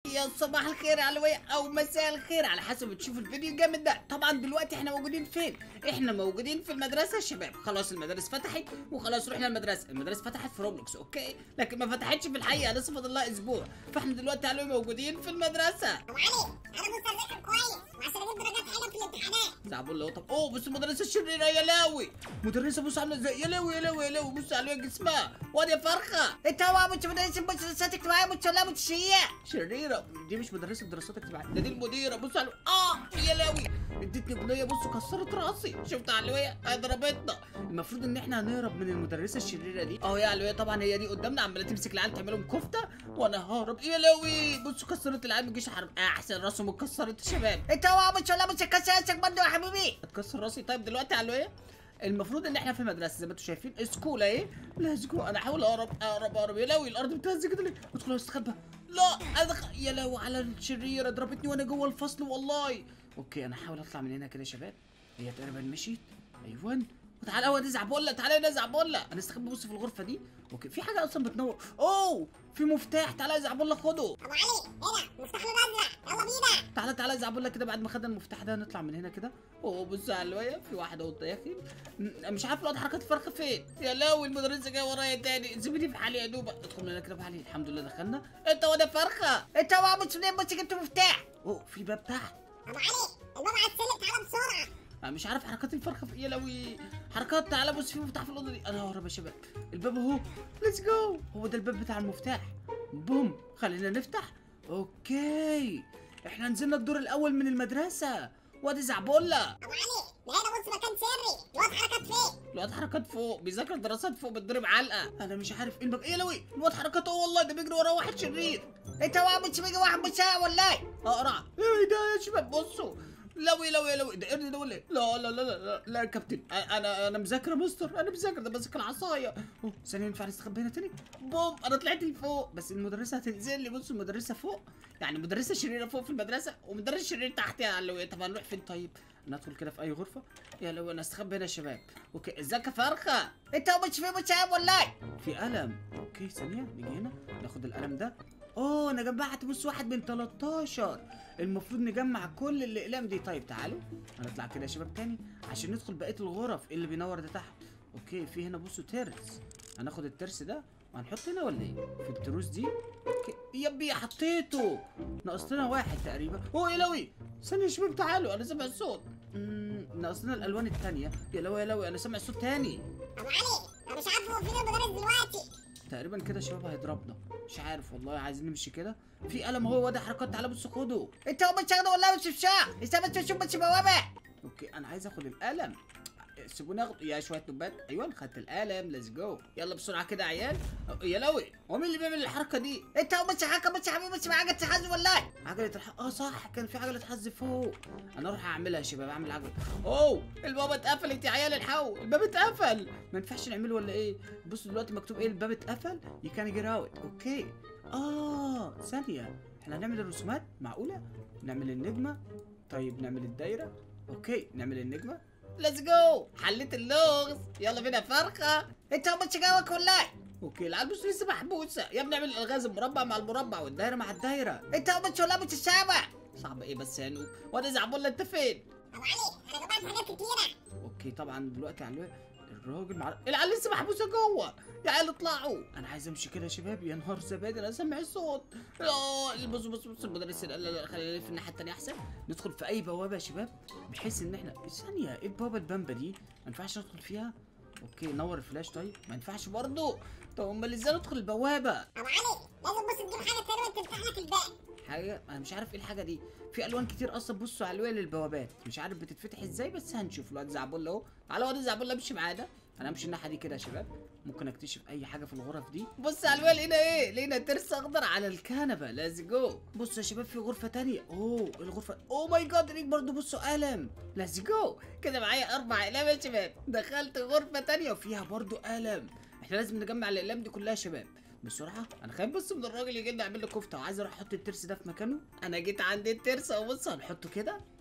يا صباح الخير يا علوية او مساء الخير على حسب تشوف الفيديو الجامد ده طبعا دلوقتي احنا موجودين فين احنا موجودين في المدرسه يا شباب خلاص المدارس فتحت وخلاص رحنا المدرسه المدرسه فتحت في روبلوكس اوكي لكن ما فتحتش في الحقيقه لسه فاضل لها اسبوع فاحنا دلوقتي علوي موجودين في المدرسه طب علي انا بص اذاكر كويس وعشان اجيب درجات حلوه في الامتحانات زعبول له طب اوه بص المدرسه الشريره يا لاوي مدرسه بص عامله ازاي يا لاوي يا لاوي يا لاوي بص على جسمها واد يا فرخه انت هو مش مدرس مدرسات اجتماعيه متسلمه متشيع شريره دي مش مدرسه دراسات اجتماعيه ده دي المديره بص على اه يا لاوي ادتني بنيه بص كسرت راسي شفت علوية هي ضربتنا المفروض ان احنا هنهرب من المدرسه الشريره دي اه يا علوية طبعا هي دي قدامنا عماله تمسك العيال تعملهم كفته وانا ههرب يا لاوي بصوا كسرت العيال ما تجيش حرب احسن راسهم اتكسرت يا شباب انت هو مش ولا مش كسرتك برضه يا حبيبي اتكسر راسي طيب دلوقتي يا علوية المفروض ان احنا في المدرسه زي ما انتم شايفين سكول اهي ليتس جو انا احاول اقرب اقرب اقرب يا لاوي الارض بتهز كده ليه ادخل استخبى لا انا دخل يا لاوي على الشريره ضربتني وانا جوه الفصل والله اوكي انا هحاول اطلع من هنا كده يا شباب هي تقريبا مشيت ايوه تعالى هو دي زعبولة تعالى يا زعبولة انا استخبى بص في الغرفه دي اوكي في حاجه اصلا بتنور اوه في مفتاح تعالى يا زعبولة خده ابو علي هنا مفتاح لون ازرق يلا بينا تعالى تعالى زعبولة كده بعد ما خدنا المفتاح ده نطلع من هنا كده اوه بص على الوية في واحد اهو داخل م- مش عارف لقط حركات الفرخه فين يا لاوي المدرسه جايه ورايا تاني سيبني في حالي يا دوبا ادخل من هنا كده في حالي الحمد لله دخلنا انت وده فرخه انت هو مش منين بس جبت مفتاح اوه في باب تحت ابو علي الباب على السلم تعالى بسرعه انا مش عارف حركات الفرخه في ايه يا لوي حركات تعالى بص في مفتاح في الاوضه دي انا ههرب يا شباب الباب اهو ليتس جو هو ده الباب بتاع المفتاح بوم خلينا نفتح اوكي احنا نزلنا الدور الاول من المدرسه وادي زعبولة ابو علي ده هنا بص مكان سري الواد حركات فين الواد حركات فوق بيذاكر دراسات فوق بتضرب علقه انا مش عارف ايه الباب ايه يا لوي الواد حركات اه والله ده بيجري وراه واحد شرير انت هو مش بيجي واحد مساء ولا ايه اقرع ايه ده يا شباب بصوا لوي لوي لوي ده قرد ده ولا ايه؟ لا لا لا لا لا, لا يا كابتن انا انا مذاكر يا مستر انا مذاكر ده ماسك العصايه اوه ثانيه ينفع نستخبى هنا تاني بوم انا طلعت لفوق بس المدرسه هتنزل لي بصوا المدرسه فوق يعني مدرسه شريره فوق في المدرسه ومدرس شرير تحت يا لوي طب هنروح فين طيب؟ ندخل كده في اي غرفه يا لو انا استخبى هنا يا شباب اوكي ازيك يا فرخه انت هو مش في مساء ولا ايه في قلم اوكي ثانيه نيجي هنا ناخد القلم ده اوه انا جمعت بص واحد من 13 المفروض نجمع كل الاقلام دي طيب تعالوا هنطلع كده يا شباب تاني عشان ندخل بقيه الغرف اللي بينور ده تحت اوكي في هنا بصوا ترس هناخد الترس ده وهنحط هنا ولا ايه في التروس دي اوكي يبي حطيته ناقص لنا واحد تقريبا اوه يا لوي ثانيه يا شباب تعالوا انا سامع الصوت امم ناقص لنا الالوان التانية يا لوي يا لوي انا سامع صوت تاني ابو علي انا مش عارف هو فين المدرس دلوقتي تقريبا كده الشباب هيضربنا مش عارف والله عايزين نمشي كده في قلم هو وده حركات تعالى بص خده انت هو مش هاخده والله مش في شاء استنى بس اشوف بس بوابه اوكي انا عايز اخد القلم سيبوني اخد يا شويه نبات ايوه خدت القلم ليتس جو يلا بسرعه كده يا عيال يا لوي هو مين اللي بيعمل الحركه دي انت هو مش حكم مش حبيبي مش معاك تحز ولا ايه عجله الح... اه صح كان في عجله حظ فوق انا اروح اعملها يا شباب اعمل عجله اوه الباب اتقفلت يا عيال الحقوا الباب اتقفل ما ينفعش نعمله ولا ايه بصوا دلوقتي مكتوب ايه الباب اتقفل يو كان جيت اوت اوكي اه ثانيه احنا هنعمل الرسومات معقوله نعمل النجمه طيب نعمل الدايره اوكي نعمل النجمه ليتس جو حليت اللغز يلا بينا فرخه انت هو مش جاوك ولا ايه اوكي العيال بص لسه محبوسه يا ابني اعمل الغاز المربع مع المربع والدايره مع الدايره انت هو مش ولا مش سامع صعب ايه بس يا نوب وانا زعبولة انت فين ابو علي انا جمعت حاجات كتيره اوكي طبعا دلوقتي على الراجل مع العيال لسه محبوسه جوه يا عيال اطلعوا انا عايز امشي كده يا شباب يا نهار زبادي انا سامع الصوت اه بص بص بص المدرس لا لا لا خلينا نلف الناحيه التانيه احسن ندخل في اي بوابه يا شباب بحيث ان احنا ثانيه ايه البوابه البامبا دي ما ينفعش ندخل فيها اوكي نور الفلاش طيب ما ينفعش برضه طب امال ازاي ندخل البوابه ابو علي لازم بص تجيب حاجه تقريبا تفتح لك الباب حاجه انا مش عارف ايه الحاجه دي في الوان كتير اصلا بصوا على الوان للبوابات مش عارف بتتفتح ازاي بس هنشوف الواد زعبولة اهو تعالى واد زعبولة امشي معانا انا امشي الناحيه دي كده يا شباب ممكن اكتشف اي حاجه في الغرف دي بص على الوان لقينا ايه لقينا ترس اخضر على الكنبه ليتس جو بصوا يا شباب في غرفه تانية اوه الغرفه اوه ماي جاد ليك برضو بصوا قلم ليتس جو كده معايا اربع اقلام يا شباب دخلت غرفه تانية وفيها برضو قلم احنا لازم نجمع الاقلام دي كلها يا شباب بسرعه انا خايف بس من الراجل يجي لنا يعمل لي كفته وعايز اروح احط الترس ده في مكانه انا جيت عند الترس اهو بص هنحطه كده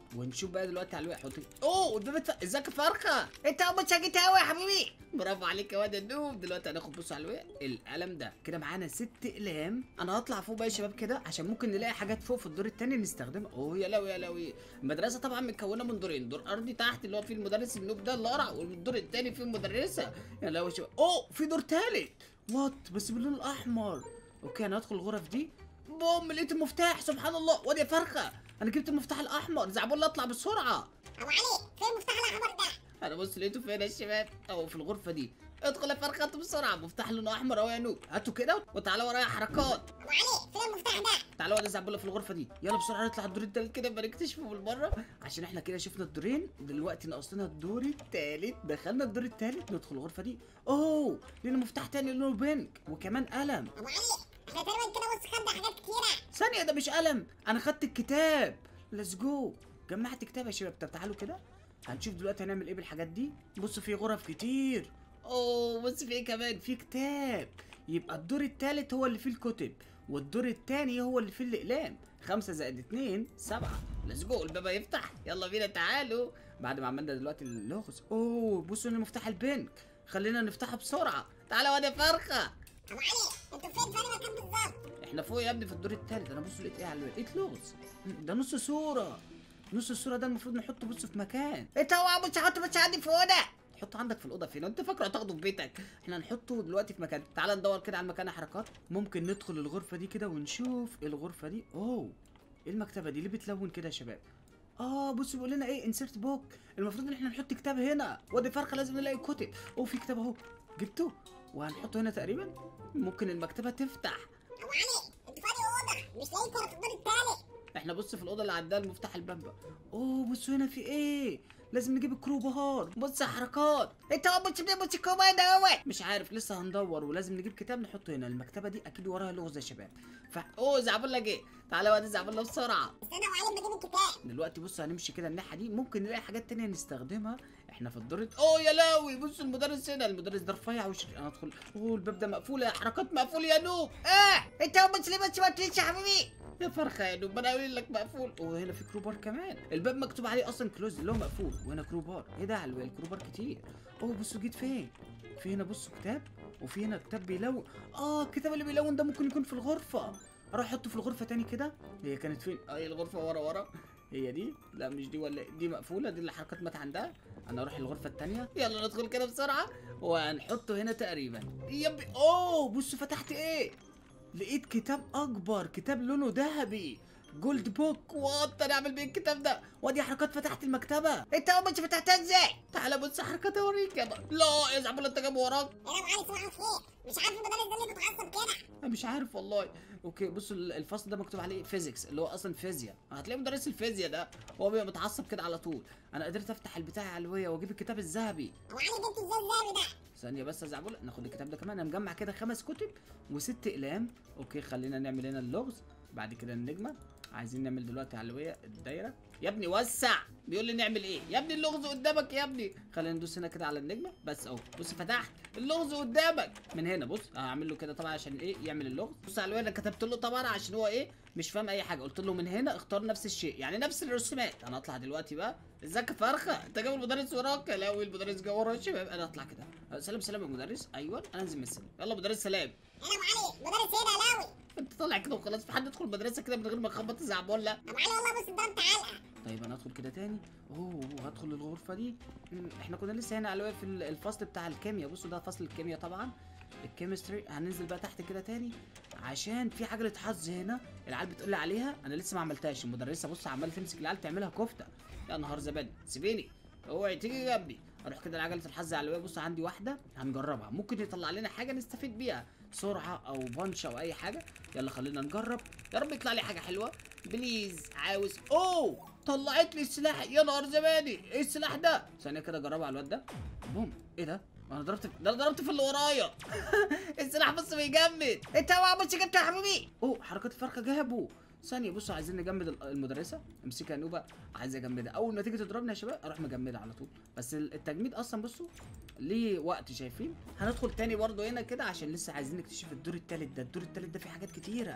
ونشوف بقى دلوقتي على الواقع حط اوه الباب اتف- ازيك يا فرخه انت ام شقيت قوي يا حبيبي برافو عليك يا واد النوب دلوقتي هناخد بص على الواقع القلم ده كده معانا ست اقلام انا هطلع فوق بقى يا شباب كده عشان ممكن نلاقي حاجات فوق في الدور التاني نستخدمها اوه يا لوي يا لوي المدرسه طبعا متكونه من دورين دور ارضي تحت اللي هو فيه المدرس النوب ده اللي قرع والدور التاني فيه المدرسه يا لوي يا شباب اوه في دور تالت وات بس باللون الاحمر اوكي انا هدخل الغرف دي بوم لقيت المفتاح سبحان الله واد يا فرخه انا جبت المفتاح الاحمر زعبول اطلع بسرعه ابو علي فين المفتاح الاحمر ده انا بص لقيته فين يا شباب اهو في الغرفه دي ادخل يا فرخه هاتوا بسرعه مفتاح لونه احمر اهو يا نوب هاتوا كده وتعالوا ورايا حركات ابو علي فين المفتاح ده تعالوا واد زعبوله في الغرفه دي يلا بسرعه نطلع الدور التالت كده يبقى نكتشفه بالمره عشان احنا كده شفنا الدورين دلوقتي ناقصنا الدور التالت دخلنا الدور التالت ندخل الغرفه دي اوه لنا مفتاح تاني لونه بينك وكمان قلم ابو علي احنا تقريبا كده بص خدنا حاجات كتيره ثانيه ده مش قلم انا خدت الكتاب ليتس جو جمعت كتاب يا شباب طب تعالوا كده هنشوف دلوقتي هنعمل ايه بالحاجات دي بصوا في غرف كتير اوه بص في ايه كمان في كتاب يبقى الدور التالت هو اللي فيه الكتب والدور التاني هو اللي فيه الاقلام خمسة زائد اتنين سبعة ليتس جو الباب يفتح يلا بينا تعالوا بعد ما عملنا دلوقتي اللغز اوه بصوا ان مفتاح البنك خلينا نفتحه بسرعة تعالى واد يا فرخة ابو علي انتوا فين في أي مكان بالظبط احنا فوق يا ابني في الدور التالت انا بص لقيت ايه على الوقت لقيت لغز ده نص صورة نص الصورة ده المفروض نحطه بص في مكان انت هو مش هحط بس عندي في اوضه تحطه عندك في الاوضه فين انت فاكره هتاخده في بيتك احنا هنحطه دلوقتي في مكان تعال ندور كده على المكان يا حركات ممكن ندخل الغرفه دي كده ونشوف الغرفه دي اوه ايه المكتبه دي ليه بتلون كده يا شباب اه بصوا بيقول لنا ايه انسيرت بوك المفروض ان احنا نحط كتاب هنا وادي فرخه لازم نلاقي كتب اوه في كتاب اهو جبته وهنحطه هنا تقريبا ممكن المكتبه تفتح ابو علي انتوا فاضي اوضه مش لاقيك ولا في الدور التالت احنا بص في الاوضه اللي عندها المفتاح البامبا اوه بصوا هنا في ايه لازم نجيب الكروبار بص يا حركات انت هو مش مش كوماند هو مش عارف لسه هندور ولازم نجيب كتاب نحطه هنا المكتبه دي اكيد وراها لغز يا شباب ف اوه زعبله جه تعالى واد زعبله بسرعه استنى ابو علي بجيب الكتاب دلوقتي بص هنمشي كده الناحيه دي ممكن نلاقي حاجات تانية نستخدمها احنا في الدور اوه يا لاوي بص المدرس هنا المدرس ده رفيع وش انا ادخل اوه الباب ده مقفول يا حركات مقفول يا نوب اه انت هو مش ليه بس ما تقوليش يا حبيبي يا فرخه يا نوب انا قايل لك مقفول وهنا في كروبار كمان الباب مكتوب عليه اصلا كلوز اللي هو مقفول وهنا كروبار ايه ده على الكروبار كتير اوه بصوا جيت فين في هنا بصوا كتاب وفي هنا كتاب بيلون اه الكتاب اللي بيلون ده ممكن يكون في الغرفه اروح احطه في الغرفه تاني كده هي كانت فين اه هي الغرفه ورا ورا هي دي لا مش دي ولا دي مقفوله دي اللي حركات مات عندها انا اروح الغرفه التانية يلا ندخل كده بسرعه وهنحطه هنا تقريبا يبي اوه بصوا فتحت ايه لقيت كتاب اكبر كتاب لونه ذهبي جولد بوك وات انا اعمل بيه الكتاب ده وادي حركات فتحت المكتبه انت هو مش فتحتها ازاي تعالى بص حركات اوريك يا بقى. لا يا زعبله انت جايب وراك ايه ده ابو علي صباح الخير مش عارف المدرس ده اللي بيتعصب كده انا مش عارف والله اوكي بصوا ال- الفصل ده مكتوب عليه فيزيكس اللي هو اصلا فيزياء هتلاقي مدرس الفيزياء ده هو بيبقى متعصب كده على طول انا قدرت افتح البتاع علويه واجيب الكتاب الذهبي ابو علي جبت ازاي الذهبي ده ثانيه بس يا زعبله ناخد الكتاب ده كمان انا مجمع كده خمس كتب وست اقلام اوكي خلينا نعمل هنا اللغز بعد كده النجمه عايزين نعمل دلوقتي علويه الدايره يا ابني وسع بيقول لي نعمل ايه يا ابني اللغز قدامك يا ابني خلينا ندوس هنا كده على النجمه بس اهو بص فتحت اللغز قدامك من هنا بص هعمل له كده طبعا عشان ايه يعمل اللغز بص على انا كتبت له طبعا عشان هو ايه مش فاهم اي حاجه قلت له من هنا اختار نفس الشيء يعني نفس الرسومات انا اطلع دلوقتي بقى ازيك يا فرخه انت جايب المدرس وراك لا المدرس جه ورا الشباب انا اطلع كده أه، سلام سلام يا مدرس ايوه انا انزل من السلم يلا مدرس سلام ايه ده ابو علي مدرس ايه ده لاوي انت طالع كده وخلاص في حد يدخل المدرسه كده من غير ما يخبط الزعبوله ابو علي والله بص ده انت علقه طيب انا ادخل كده تاني اوه هدخل الغرفه دي مم، احنا كنا لسه هنا على في ال- الفصل بتاع الكيمياء بصوا ده فصل الكيمياء طبعا الكيمستري هننزل بقى تحت كده تاني عشان في عجله حظ هنا العيال بتقول لي عليها انا لسه ما عملتهاش المدرسه بص عماله تمسك العيال تعملها كفته يا نهار زبادي سيبيني اوعي تيجي جنبي اروح كده لعجله الحظ على بص عندي واحده هنجربها ممكن يطلع لنا حاجه نستفيد بيها سرعه او بنش او اي حاجه يلا خلينا نجرب يا رب يطلع لي حاجه حلوه بليز عاوز اوه طلعت لي السلاح يا نهار زبادي ايه السلاح ده ثانيه كده اجربها على الواد ده بوم ايه ده انا ضربت ده انا ضربت في اللي ورايا السلاح بص بيجمد انت هو مش جبته يا حبيبي اوه حركات الفرخه جابوا ثانيه بصوا عايزين نجمد ال- المدرسه امسكها يا نوبه عايز اجمدها اول ما تيجي تضربني يا شباب اروح مجمدها على طول بس ال- التجميد اصلا بصوا ليه وقت شايفين هندخل تاني برضو هنا كده عشان لسه عايزين نكتشف الدور التالت ده الدور التالت ده فيه حاجات كتيره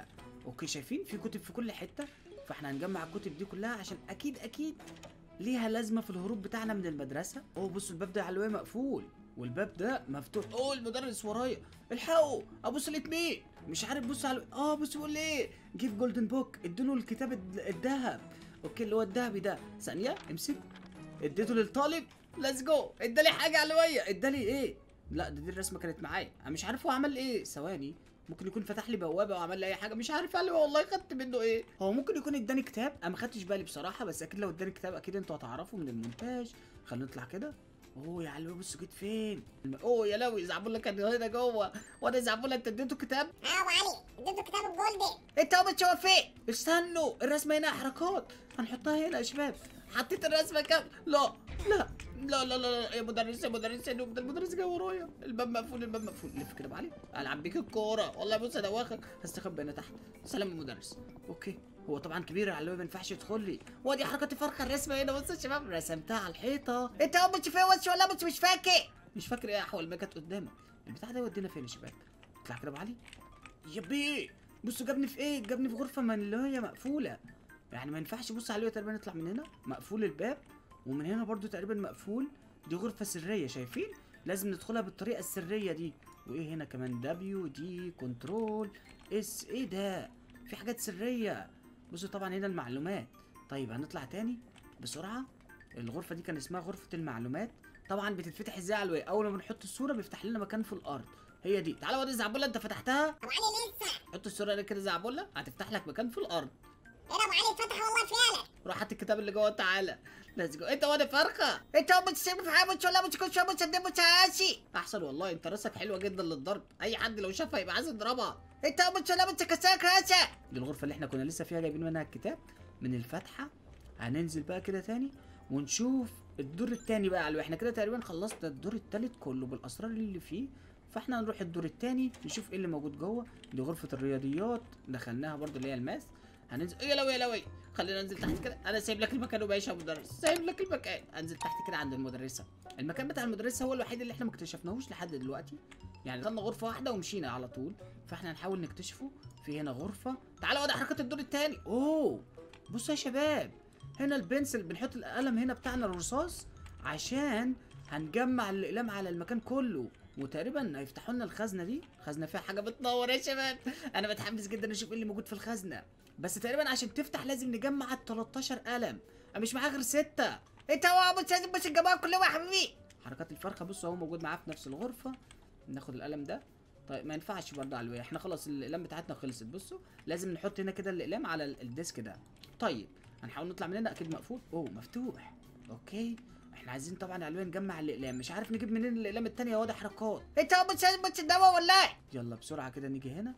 اوكي شايفين في كتب في كل حته فاحنا هنجمع الكتب دي كلها عشان اكيد اكيد ليها لازمه في الهروب بتاعنا من المدرسه اوه بصوا الباب ده علوية مقفول والباب ده مفتوح اوه المدرس ورايا الحقوا ابص لقيت مين مش عارف بص على اه بص بيقول لي ايه جيف جولدن بوك اديله الكتاب الد- الذهب اوكي اللي هو الذهبي ده ثانيه امسك اديته للطالب ليتس جو ادالي حاجه علويه ادالي ايه لا ده دي الرسمه كانت معايا انا مش عارف هو عمل ايه ثواني ممكن يكون فتح لي بوابه وعمل لي اي حاجه مش عارف قال لي والله خدت منه ايه هو ممكن يكون اداني كتاب انا ما خدتش بالي بصراحه بس اكيد لو اداني كتاب اكيد انتوا هتعرفوا من المونتاج خلينا نطلع كده اوه يا علوي بص جيت فين الم- اوه يا لوي زعبولة كان هنا جوه وانا زعبولة انت اديته كتاب اه ابو علي اديته كتاب الجولدن انت هو بتشوف فين استنوا الرسمه هنا حركات هنحطها هنا يا شباب حطيت الرسمه كام لا لا لا لا لا, لا. يا مدرس يا مدرس يا نوب ده المدرس جاي ورايا الباب مقفول الباب مقفول لف كده بعلي العب بيك الكوره والله بص انا واخد هستخبى هنا تحت سلام يا مدرس اوكي هو طبعا كبير على ما ينفعش يدخل لي وادي حركات الفرخه الرسمه هنا بص يا شباب رسمتها على الحيطه انت هو بتشوف فين وش ولا بتش مش فاكر مش فاكر ايه احول ما كانت قدامك البتاع ده يودينا فين يا شباب اطلع كده بعلي يا بيه بصوا جابني في ايه جابني في غرفه من اللي هي مقفوله يعني ما ينفعش بص عليه تقريبا يطلع من هنا مقفول الباب ومن هنا برضو تقريبا مقفول دي غرفه سريه شايفين لازم ندخلها بالطريقه السريه دي وايه هنا كمان دبليو دي كنترول اس ايه ده في حاجات سريه بصوا طبعا هنا المعلومات طيب هنطلع تاني بسرعه الغرفه دي كان اسمها غرفه المعلومات طبعا بتتفتح ازاي على الواي اول ما بنحط الصوره بيفتح لنا مكان في الارض هي دي تعالى وري زعبوله انت فتحتها ابو علي لسه حط الصوره هنا كده زعبوله هتفتح لك مكان في الارض ايه ده ابو علي اتفتح والله فعلا روح هات الكتاب اللي جوه تعالى ليتس جو انت وانا فرخه انت هو بتشوف في حاجه بتش ولا بتش كل شويه بتش قدام بتشاسي احسن والله انت راسك حلوه جدا للضرب اي حد لو شافها يبقى عايز يضربها انت هو بتش ولا بتش كسرك راسك دي الغرفه اللي احنا كنا لسه فيها جايبين منها الكتاب من الفتحه هننزل بقى كده تاني ونشوف الدور التاني بقى على احنا كده تقريبا خلصنا الدور التالت كله بالاسرار اللي فيه فاحنا هنروح الدور التاني نشوف ايه اللي موجود جوه دي غرفه الرياضيات دخلناها برضو اللي هي الماس هننزل ايه يا لوي يا لوي خلينا ننزل تحت كده انا سايب لك المكان وبعيش يا مدرس سايب لك المكان انزل تحت كده عند المدرسه المكان بتاع المدرسه هو الوحيد اللي احنا ما اكتشفناهوش لحد دلوقتي يعني دخلنا غرفه واحده ومشينا على طول فاحنا هنحاول نكتشفه في هنا غرفه تعالوا وده حركه الدور التاني اوه بصوا يا شباب هنا البنسل بنحط القلم هنا بتاعنا الرصاص عشان هنجمع الاقلام على المكان كله وتقريبا هيفتحوا لنا الخزنه دي خزنه فيها حاجه بتنور يا شباب انا متحمس جدا اشوف ايه اللي موجود في الخزنه بس تقريبا عشان تفتح لازم نجمع ال 13 قلم انا مش معايا غير سته انت هو بتش لازم بتش الجماعه كلهم يا حبيبي حركات الفرخه بصوا هو موجود معاه في نفس الغرفه ناخد القلم ده طيب ما ينفعش برضه على الوي احنا خلاص الاقلام بتاعتنا خلصت بصوا لازم نحط هنا كده الاقلام على ال- الديسك ده طيب هنحاول نطلع من هنا اكيد مقفول اوه مفتوح اوكي احنا عايزين طبعا على الوي نجمع الاقلام مش عارف نجيب منين الاقلام التانية هو ده حركات انت هو بتش لازم بتش الدواء ولا ايه يلا بسرعه كده نيجي هنا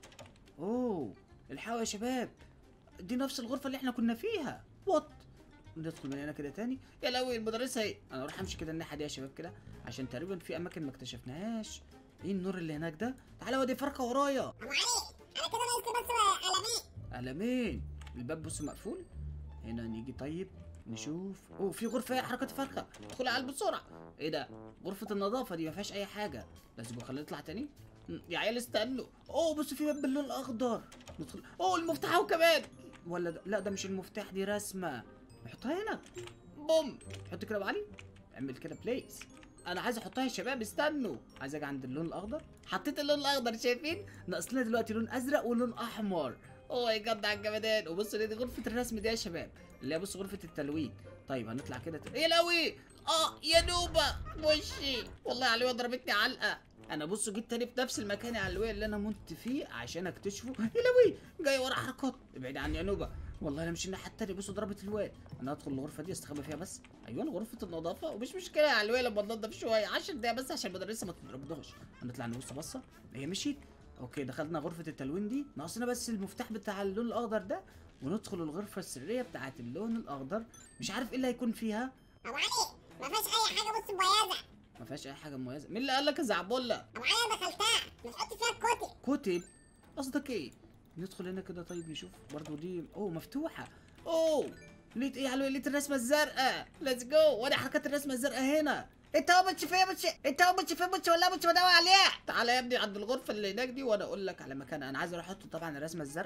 اوه الحقوا يا شباب دي نفس الغرفه اللي احنا كنا فيها وات ندخل من هنا كده تاني يا لوي المدرسه اهي انا اروح امشي كده الناحيه دي يا شباب كده عشان تقريبا في اماكن ما اكتشفناهاش ايه النور اللي هناك ده تعالى ودي فرقه ورايا ابو علي انا كده ناقص لي بس قلمين قلمين الباب بص مقفول هنا نيجي طيب نشوف اوه في غرفه حركه فرخه ادخل على بسرعه ايه ده غرفه النظافه دي ما فيهاش اي حاجه لازم خلينا نطلع تاني م، يا عيال استنوا اوه بص في باب باللون الاخضر ندخل اوه المفتاح اهو كمان ولا ده... لا ده مش المفتاح دي رسمه نحطها هنا بوم حط كده يا أبو علي اعمل كده بليس انا عايز احطها يا شباب استنوا عايز اجي عند اللون الاخضر حطيت اللون الاخضر شايفين ناقص لنا دلوقتي لون ازرق ولون احمر اوه يا جد على الجمدان وبص دي غرفه الرسم دي يا شباب اللي هي بص غرفه التلوين طيب هنطلع كده ت... يا لوي اه يا نوبه وشي والله علويه ضربتني علقه انا بص جيت تاني في نفس المكان يا علويه اللي انا مت فيه عشان اكتشفه يا لوي جاي ورا حركات ابعد عني يا نوبه والله انا مش الناحيه التانيه بصوا ضربت الواد انا هدخل الغرفه دي استخبى فيها بس ايوه غرفه النظافه ومش مشكله يا علويه لما ننضف شويه 10 دقايق بس عشان المدرسه ما تضربناش هنطلع نبص بصه هي مشيت اوكي دخلنا غرفه التلوين دي ناقصنا بس المفتاح بتاع اللون الاخضر ده وندخل الغرفه السريه بتاعت اللون الاخضر مش عارف ايه اللي هيكون فيها ابو علي ما فيهاش اي حاجه بص مميزه ما فيهاش اي حاجه مميزه مين اللي قال لك يا زعبله ابو علي انا دخلتها بنحط فيها الكتب كتب قصدك ايه ندخل هنا كده طيب نشوف برضو دي اوه مفتوحه اوه لقيت ايه يا علوي لقيت الرسمه الزرقاء ليتس جو وانا حركات الرسمه الزرقاء هنا انت هو بتش فين بتش انت هو بتش فين بتش ولا بتش بدور عليها تعالى يا ابني عند الغرفه اللي هناك دي وانا اقول لك على مكان انا عايز اروح احط طبعا الرسمه الزرقاء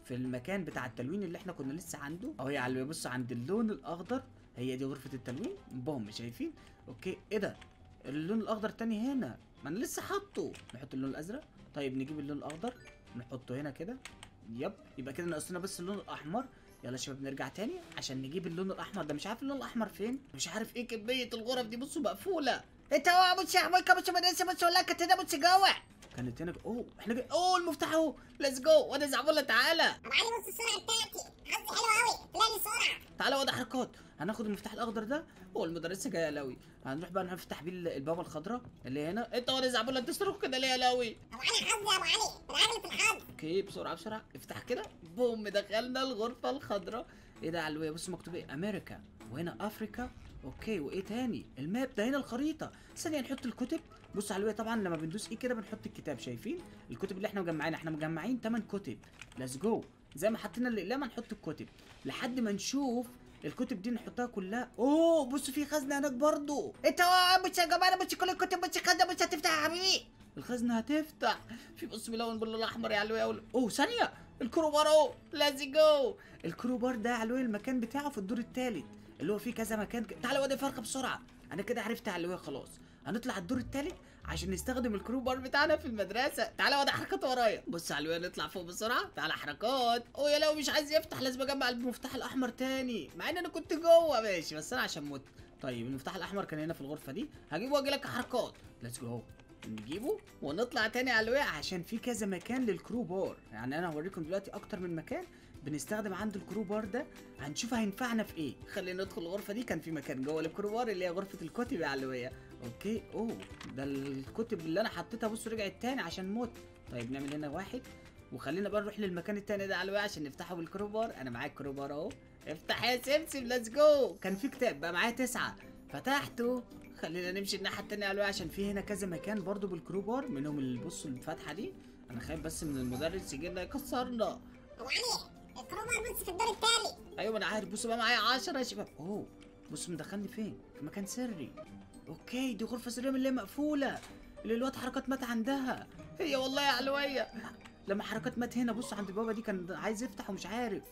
في المكان بتاع التلوين اللي احنا كنا لسه عنده اهو يا علوي بص عند اللون الاخضر هي دي غرفه التلوين بوم شايفين اوكي ايه ده اللون الاخضر تاني هنا ما انا لسه حاطه نحط اللون الازرق طيب نجيب اللون الاخضر نحطه هنا كده يب يبقى كده ناقصنا بس اللون الاحمر يلا يا شباب نرجع تاني عشان نجيب اللون الاحمر ده مش عارف اللون الاحمر فين مش عارف ايه كميه الغرف دي بصوا مقفوله انت هو بص يا حمايكا بص مدرسة بص ولا كنت هنا بص جوه كانت هنا اوه احنا جاي... اوه المفتاح اهو ليتس جو وانا زعبولة تعالى ابو علي بص السرعه بتاعتي حظي حلو قوي طلع لي سرعه تعالى وضع حركات هناخد المفتاح الاخضر ده هو المدرسه جايه لوي هنروح بقى نفتح بيه البابا الخضراء اللي هنا انت وانا زعبولة انت صاروخ كده ليه يا لوي ابو علي حظي يا ابو علي بالعجل في الحظ اوكي بسرعه بسرعه افتح كده بوم دخلنا الغرفه الخضراء ايه ده يا علوية بص مكتوب ايه امريكا وهنا افريكا اوكي وايه تاني الماب ده هنا الخريطه ثانيه نحط الكتب بص يا علوية طبعا لما بندوس ايه كده بنحط الكتاب شايفين الكتب اللي احنا مجمعينها احنا مجمعين 8 كتب ليتس جو زي ما حطينا الاقلام هنحط الكتب لحد ما نشوف الكتب دي نحطها كلها اوه بص في خزنه هناك برضو انت هو بص يا جماعة بص كل الكتب بص خدها بص هتفتح يا حبيبي الخزنه هتفتح في بص ملون باللون الاحمر يا علوي أول... اوه ثانيه الكروبار اهو ليتس جو الكروبار ده يا علوي المكان بتاعه في الدور الثالث اللي هو فيه كذا مكان ك... تعالى وادي فرقه بسرعه انا كده عرفت يا علوي خلاص هنطلع الدور الثالث عشان نستخدم الكروبار بتاعنا في المدرسه تعالى وادي حركات ورايا بص يا علوي نطلع فوق بسرعه تعالى حركات اوه يا لو مش عايز يفتح لازم اجمع المفتاح الاحمر تاني مع ان انا كنت جوه ماشي بس انا عشان مت طيب المفتاح الاحمر كان هنا في الغرفه دي هجيبه واجي لك حركات ليتس جو نجيبه ونطلع تاني على الوقع عشان في كذا مكان للكرو بار يعني انا هوريكم دلوقتي اكتر من مكان بنستخدم عنده الكرو بار ده هنشوف هينفعنا في ايه خلينا ندخل الغرفه دي كان في مكان جوه الكرو بار اللي هي غرفه الكتب يا علويه اوكي اوه ده الكتب اللي انا حطيتها بصوا رجعت تاني عشان موت طيب نعمل هنا واحد وخلينا بقى نروح للمكان التاني ده على الوقع عشان نفتحه بالكروبار انا معايا الكروبار اهو افتح يا سمسم ليتس جو كان في كتاب بقى معايا تسعة فتحته خلينا نمشي الناحيه التانيه على الوقع عشان في هنا كذا مكان برضو بالكروبار منهم اللي بصوا الفتحه دي انا خايف بس من المدرس يجي لنا يكسرنا ابو علي الكروبر بص في الدور التالي ايوه ما انا عارف بصوا بقى معايا 10 يا شباب اوه بصوا مدخلني فين في مكان سري اوكي دي غرفه سريه من اللي هي مقفوله اللي الواد حركات مات عندها هي والله يا علويه لما حركات مات هنا بص عند البابا دي كان عايز يفتح ومش عارف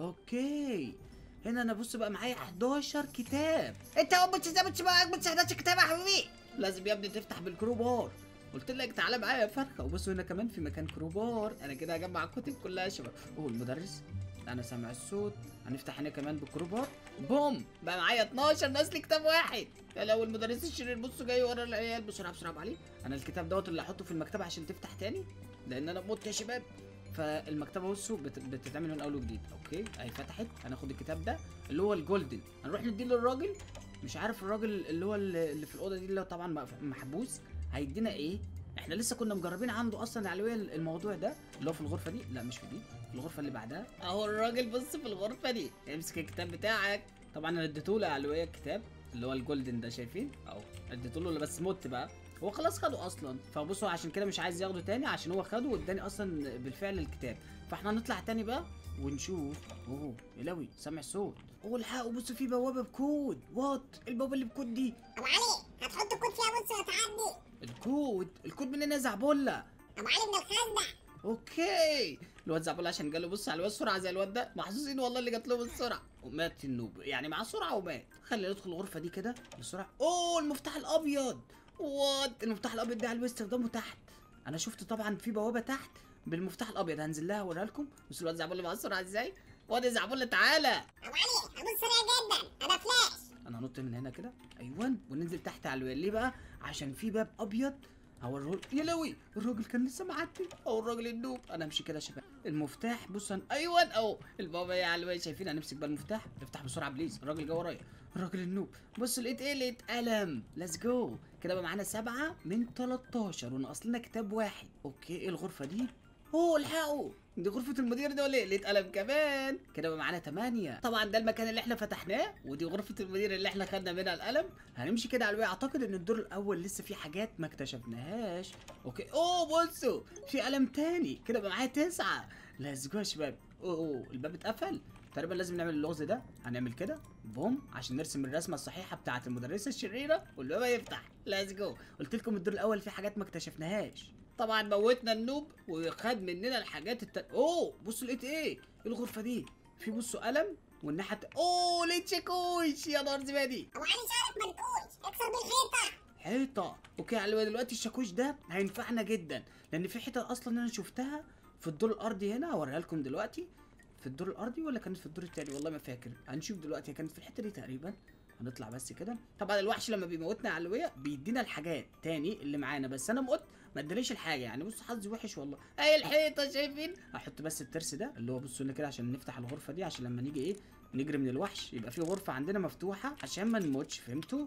اوكي هنا انا بص بقى معايا 11 كتاب انت هو بص ازاي بص معاك بص 11 كتاب يا حبيبي لازم يا ابني تفتح بالكروبار قلت لك تعالى معايا يا فرخه وبصوا هنا كمان في مكان كروبار انا كده هجمع الكتب كلها يا شباب اوه المدرس انا سامع الصوت هنفتح هنا كمان بالكروبار بوم بقى معايا 12 ناقص لي كتاب واحد يا لو المدرس الشرير بصوا جاي ورا العيال بسرعه بسرعه عليه انا الكتاب دوت اللي هحطه في المكتبه عشان تفتح تاني لان انا مت يا شباب فالمكتبه بصوا بت... بتتعمل من اول وجديد اوكي اهي فتحت هناخد الكتاب ده اللي هو الجولدن هنروح نديه للراجل مش عارف الراجل اللي هو اللي اللي في الاوضه دي اللي هو طبعا مف- محبوس هيدينا ايه احنا لسه كنا مجربين عنده اصلا العلويه الموضوع ده اللي هو في الغرفه دي لا مش في دي في الغرفه اللي بعدها اهو الراجل بص في الغرفه دي امسك الكتاب بتاعك طبعا انا اديته له علويه الكتاب اللي هو الجولدن ده شايفين اهو اديته له بس مت بقى هو خلاص خده اصلا فبصوا عشان كده مش عايز ياخده تاني عشان هو خده واداني اصلا بالفعل الكتاب فاحنا هنطلع تاني بقى ونشوف اوه يلاوي سامع صوت اوه الحقوا بصوا في بوابه بكود وات البوابه اللي بكود دي ابو علي هتحط الكود فيها بص وتعدي الكود الكود منين يا زعبله ابو علي من الخزنه اوكي الواد زعبله عشان جاله بص على الواد سرعه زي الواد ده محظوظين والله اللي جات لهم السرعه ومات النوب يعني مع سرعه ومات خلينا ندخل الغرفه دي كده بسرعه اوه المفتاح الابيض وات المفتاح الابيض ده على استخدامه تحت انا شفت طبعا في بوابه تحت بالمفتاح الابيض هنزل لها اوريها لكم بصوا الواد زعبله مع السرعه ازاي واد زعبله تعالى ابو علي ابص سريع جدا انا فلاش انا هنط من هنا كده ايوان وننزل تحت على الويل ليه بقى عشان في باب ابيض هوريه يا لوي الراجل كان لسه معدي او الراجل النوب انا امشي كده يا شباب المفتاح بص أنا... ايوان اهو البابا يا على الويل شايفين هنمسك بقى المفتاح افتح بسرعه بليز الراجل جه ورايا الراجل النوب بص لقيت ايه لقيت قلم ليتس جو كده بقى معانا سبعة من 13 وناقص لنا كتاب واحد اوكي ايه الغرفه دي اوه الحقوا دي غرفة المدير ده ولا ايه؟ لقيت قلم كمان كده بقى معانا تمانية طبعا ده المكان اللي احنا فتحناه ودي غرفة المدير اللي احنا خدنا منها القلم هنمشي كده على الوعي اعتقد ان الدور الاول لسه فيه حاجات ما اكتشفناهاش اوكي اوه بصوا في قلم تاني كده بقى معايا تسعة ليتس جو يا شباب اوه اوه الباب اتقفل تقريبا لازم نعمل اللغز ده هنعمل كده بوم عشان نرسم الرسمه الصحيحه بتاعه المدرسه الشريره والباب يفتح ليتس جو قلت لكم الدور الاول فيه حاجات ما اكتشفناهاش طبعا موتنا النوب وخد مننا الحاجات الت... اوه بصوا لقيت ايه ايه الغرفه دي في بصوا قلم والناحيه الت- اوه لقيت شاكوش يا نهار زبادي ابو علي شعرك منكوش اكسر بالحيطه حيطه اوكي على دلوقتي الشاكوش ده هينفعنا جدا لان في حيطه اصلا انا شفتها في الدور الارضي هنا هوريها لكم دلوقتي في الدور الارضي ولا كانت في الدور التاني والله ما فاكر هنشوف دلوقتي هي كانت في الحته دي تقريبا هنطلع بس كده طبعا الوحش لما بيموتنا على الوية بيدينا الحاجات تاني اللي معانا بس انا مت ما اداليش الحاجه يعني بص حظي وحش والله اي الحيطه شايفين هحط بس الترس ده اللي هو بصوا لنا كده عشان نفتح الغرفه دي عشان لما نيجي ايه نجري من الوحش يبقى في غرفه عندنا مفتوحه عشان ما نموتش فهمتوا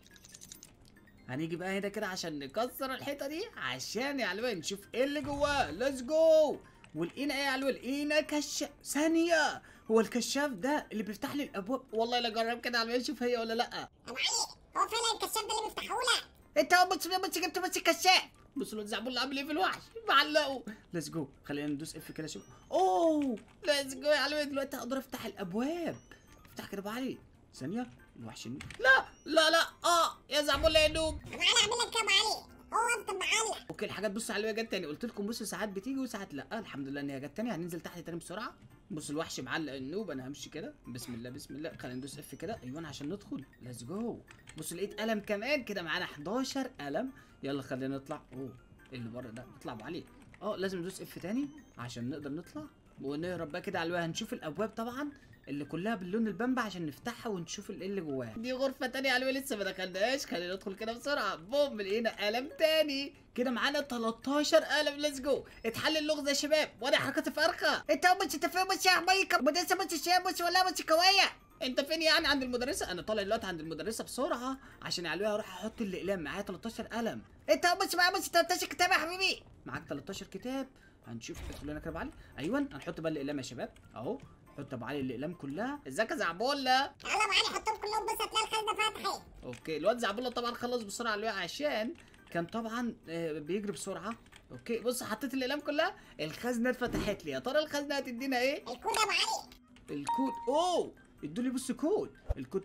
هنيجي بقى هنا كده عشان نكسر الحيطه دي عشان يا علوي نشوف ايه اللي جواه ليتس جو ولقينا ايه يا علوي لقينا كشاف ثانيه هو الكشاف ده اللي بيفتح لي الابواب والله لا جرب كده يا علوي اشوف هي ولا لا ابو علي هو فعلا الكشاف ده اللي بيفتحه لك انت هو بص بص جبت بس الكشاف بص الواد زعبول عامل ايه في الوحش معلقه ليتس جو خلينا ندوس اف كده شوف اوه ليتس جو يا علوي دلوقتي اقدر افتح الابواب افتح كده بقى علي ثانيه الوحش النوب. لا لا لا اه يا زعبول يا نوب ابو علي اعمل لك كام علي هو انت معلق اوكي الحاجات بصوا على جت تاني قلت لكم بصوا ساعات بتيجي وساعات لا الحمد لله ان هي جت تاني هننزل تحت تاني بسرعه بص الوحش معلق النوب انا همشي كده بسم الله بسم الله خلينا ندوس اف كده ايوه عشان ندخل ليتس جو بص لقيت قلم كمان كده معانا 11 قلم يلا خلينا نطلع اوه إيه اللي بره ده نطلع ابو علي اه لازم ندوس اف تاني عشان نقدر نطلع ونهرب بقى كده على الوجه هنشوف الابواب طبعا اللي كلها باللون البامبا عشان نفتحها ونشوف ايه اللي جواها دي غرفه تانية على الوجه لسه ما دخلناش خلينا ندخل كده بسرعه بوم لقينا قلم تاني كده معانا 13 قلم ليتس جو اتحل اللغز يا شباب وانا حركات فرخه انت هو بص انت فين بص يا حمايك مدرسه بص الشام بص ولا بص كوايه انت فين يعني عند المدرسه انا طالع دلوقتي عند المدرسه بسرعه عشان علويها اروح احط الاقلام معايا 13 قلم انت هو بص معايا بص 13 كتاب يا حبيبي معاك 13 كتاب هنشوف ادخل لنا كده ابو علي ايوه هنحط بقى الاقلام يا شباب اهو حط ابو علي الاقلام كلها ازيك يا زعبوله يلا ابو علي حطهم كلهم بس هتلاقي الخزنه فتحت اوكي الواد زعبوله طبعا خلص بسرعه علويها عشان كان طبعا آه، بيجري بسرعه اوكي بص حطيت الاقلام كلها الخزنه اتفتحت لي يا ترى الخزنه هتدينا ايه الكود يا ابو علي الكود اوه ادوا لي بص كود الكود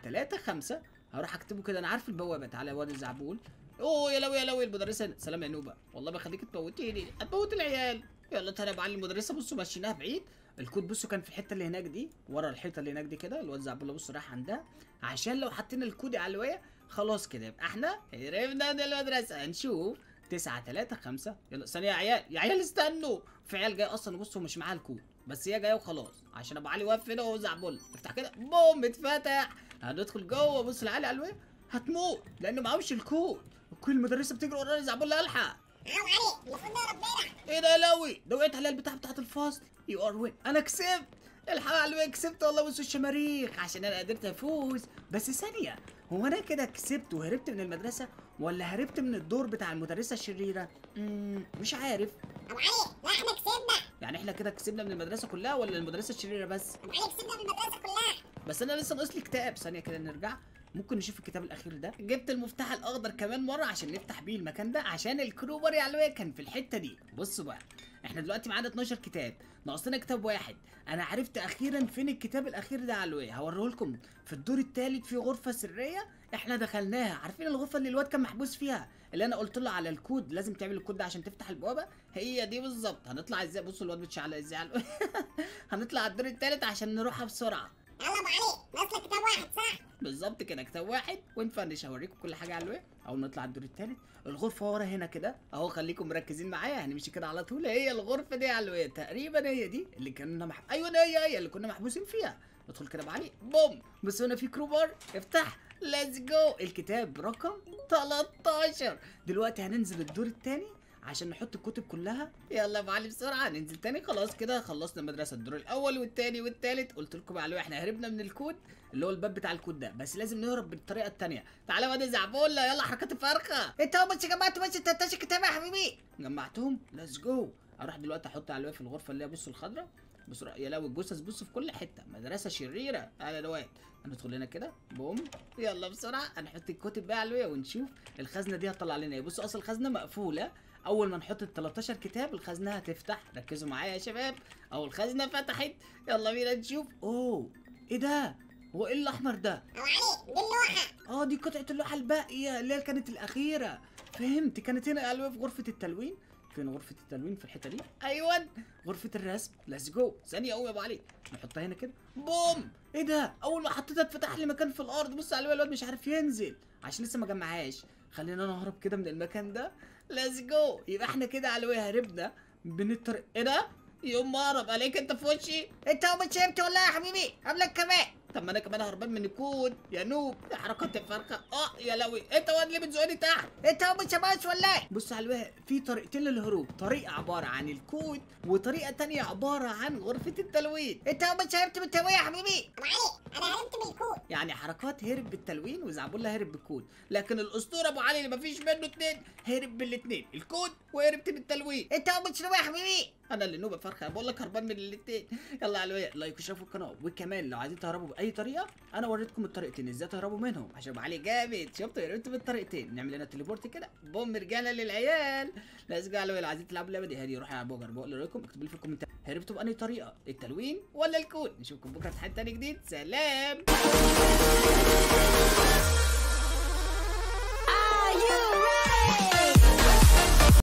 935 هروح اكتبه كده انا عارف البوابه تعالى يا واد الزعبول اوه يا لوي يا لوي المدرسه سلام يا نوبه والله ما خليك تموتيني هتموت العيال يلا تعالى يا معلم المدرسه بصوا مشيناها بعيد الكود بصوا كان في الحته اللي هناك دي ورا الحيطه اللي هناك دي كده الواد زعبول بص راح عندها عشان لو حطينا الكود يا علويه خلاص كده يبقى احنا هربنا من المدرسه هنشوف 9 3 5 يلا ثانيه يا عيال يا عيال استنوا في عيال جايه اصلا بصوا مش معاها الكود بس هي جايه وخلاص عشان ابو علي واقف هنا وهو زعبول افتح كده بوم اتفتح هندخل جوه بص العيال علوي هتموت لانه معهوش الكود كل المدرسه بتجري ورانا زعبول الحق يا ابو علي المفروض نهرب بينا ايه ده يا لوي ده وقعت على البتاع بتاعت الفصل يو ار وين انا كسبت الحق يا علوي كسبت والله بصوا الشماريخ عشان انا قدرت افوز بس ثانيه هو انا كده كسبت وهربت من المدرسه ولا هربت من الدور بتاع المدرسه الشريره مم مش عارف ابو علي لا احنا كسبنا يعني احنا كده كسبنا من المدرسه كلها ولا المدرسه الشريره بس ابو علي كسبنا من المدرسه كلها بس انا لسه ناقص لي كتاب ثانيه كده نرجع ممكن نشوف الكتاب الاخير ده جبت المفتاح الاخضر كمان مره عشان نفتح بيه المكان ده عشان الكروبر يا علوية كان في الحته دي بصوا بقى احنا دلوقتي معانا 12 كتاب ناقصنا كتاب واحد انا عرفت اخيرا فين الكتاب الاخير ده يا علوية هوريه لكم في الدور الثالث في غرفه سريه احنا دخلناها عارفين الغرفه اللي الواد كان محبوس فيها اللي انا قلت له على الكود لازم تعمل الكود ده عشان تفتح البوابه هي دي بالظبط هنطلع ازاي بصوا الواد بتشعلق ازاي على هنطلع على الدور الثالث عشان نروحها بسرعه يلا ابو علي ناقص لك كتاب واحد صح بالظبط كده كتاب واحد ونفنش هوريكم كل حاجه على الويب اول ما نطلع الدور الثالث الغرفه ورا هنا كده اهو خليكم مركزين معايا هنمشي كده على طول هي الغرفه دي على الويب تقريبا هي دي اللي كنا مح... ايوه هي هي اللي كنا محبوسين فيها ندخل كده بعلي بوم بص هنا في كروبر افتح ليتس جو الكتاب رقم 13 دلوقتي هننزل الدور الثاني عشان نحط الكتب كلها يلا يا معلم بسرعه ننزل تاني خلاص كده خلصنا المدرسه الدور الاول والتاني والتالت قلت لكم على احنا هربنا من الكود اللي هو الباب بتاع الكود ده بس لازم نهرب بالطريقه التانيه تعالى واد زعبوله يلا حركات الفرخه انت هو بص جمعت بص 13 كتاب يا حبيبي جمعتهم ليتس جو اروح دلوقتي احط على في الغرفه اللي هي بص الخضراء بص يا لو الجثث بص في كل حته مدرسه شريره تعالى يا واد هندخل هنا كده بوم يلا بسرعه هنحط الكتب بقى علوية ونشوف الخزنه دي هتطلع لنا ايه بصوا اصل الخزنه مقفوله اول ما نحط ال 13 كتاب الخزنه هتفتح ركزوا معايا يا شباب اول الخزنه فتحت يلا بينا نشوف اوه ايه ده هو ايه الاحمر ده ابو علي دي اللوحه اه دي قطعه اللوحه الباقيه اللي هي كانت الاخيره فهمت كانت هنا قالوا في غرفه التلوين فين غرفه التلوين في الحته دي ايوه غرفه الرسم ليتس جو ثانيه قوم يا ابو علي نحطها هنا كده بوم ايه ده اول ما حطيتها اتفتح لي مكان في الارض بص على الواد مش عارف ينزل عشان لسه ما جمعهاش خلينا نهرب كده من المكان ده ليتس جو يبقى احنا كده على الواد هربنا من الطريق ايه ده يوم ما اهرب عليك انت في وشي انت اول ما شربت والله يا حبيبي قبلك كمان طب ما انا كمان هربان من الكود يا نوب يا حركات الفرخه اه يا لوي انت واد اللي بتزقني تحت انت اول ما شبهت والله بص على الوهق في طريقتين للهروب طريقه عباره عن الكود وطريقه تانية عباره عن غرفه التلوين انت اول ما شربت من التويه يا حبيبي ابو علي انا هربت من الكود يعني حركات هرب بالتلوين وزعبولة هرب بالكود لكن الاسطوره ابو علي اللي مفيش منه اتنين هرب بالاتنين الكود وهربت بالتلوين انت اول ما شربت يا حبيبي انا اللي نوبه فرخه بقول لك هربان من الاتنين يلا على الوهق لايك وشرفوا القناه وكمان لو عايزين تهربوا باي طريقه انا وريتكم الطريقتين ازاي تهربوا منهم عشان ابو علي جامد شفتوا هربت بالطريقتين نعمل لنا تليبورت كده بوم رجاله للعيال لازم على الوهق لو عايزين تلعبوا اللعبه دي هادي روحوا العبوا جربوا اقول رايكم اكتبوا لي في الكومنتات هربتوا بأنهي طريقه التلوين ولا الكود نشوفكم بكره في حد تاني جديد سلام